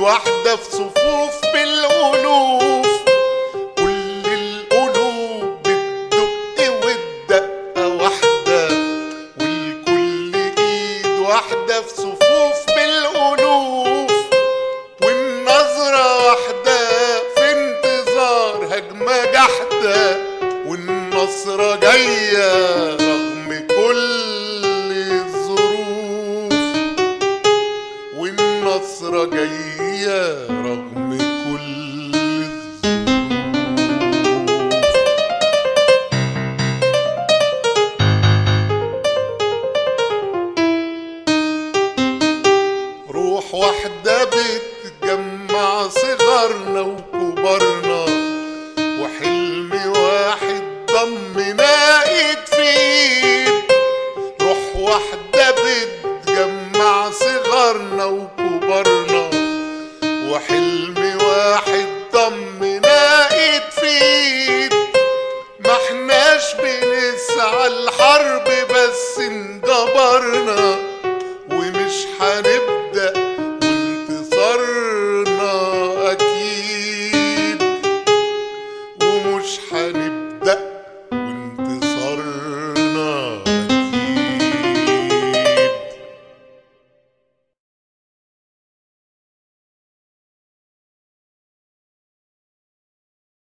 واحدة في صفوف بالألوف كل القلوب بتدق والدقة واحدة والكل ايد واحدة في صفوف بالألوف والنظرة واحدة في انتظار هجمة جحدة والنصرة جاية رغم كل الظروف والنصرة جاية رغم كل الظروف روح واحدة بتجمع صغارنا وكبارنا وحلم واحد ضمنا ايد في ايد روح واحدة بتجمع صغارنا وكبارنا وحلم واحد ضمنا ايد في ايد ما احناش بنسعى الحرب بس